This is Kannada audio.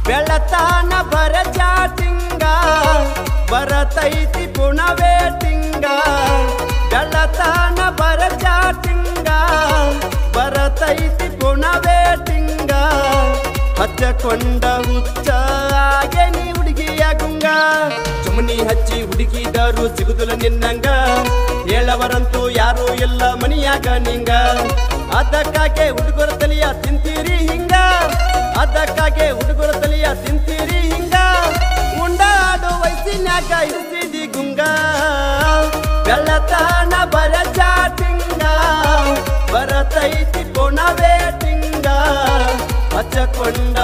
ಬೆಳತಾನ ಬರ ಚಾಟಿಂಗ ಬರತೈತಿ ಪುಣವೇ ಟಿಂಗ ಬೆಳತಾನ ಬರ ಚಾಟಿಂಗ ಬರತೈತಿ ಪುಣವೇ ಟಿಂಗ ಹಚ್ಚಕೊಂಡ ಹುಚ್ಚ ಆಗೆ ನೀ ಹುಡುಗಿಯ ಗುಂಗ ಸುಮನಿ ಹಚ್ಚಿ ಹುಡುಗಿದರು ಸಿಗುದಿಲ್ಲ ನಿನ್ನಂಗ ಹೇಳವರಂತೂ ಯಾರು ಇಲ್ಲ ಮನಿಯಾಗ ನಿಂಗ ಅದಕ್ಕಾಗೆ ಹುಡುಗರ ತಲಿಯ ತಿಂತೀರಿ ಹಿಂಗ ಅದಕ್ಕಾಗೆ ಹುಡುಗರ ತಲಿಯ ತಿಂತೀರಿ ಹಿಂಗ ಉಂಡಾಡು ವಯಸ್ಸಿನ್ಯಾಗ ಇರ್ತಿದಿ ಗುಂಗ ಬೆಳತಾನ ಬರ ಚಾಟಿಂಗ ಬರತೈತಿ ಕೊಣವೇ ಟಿಂಗ ಹಚ್ಚಕೊಂಡ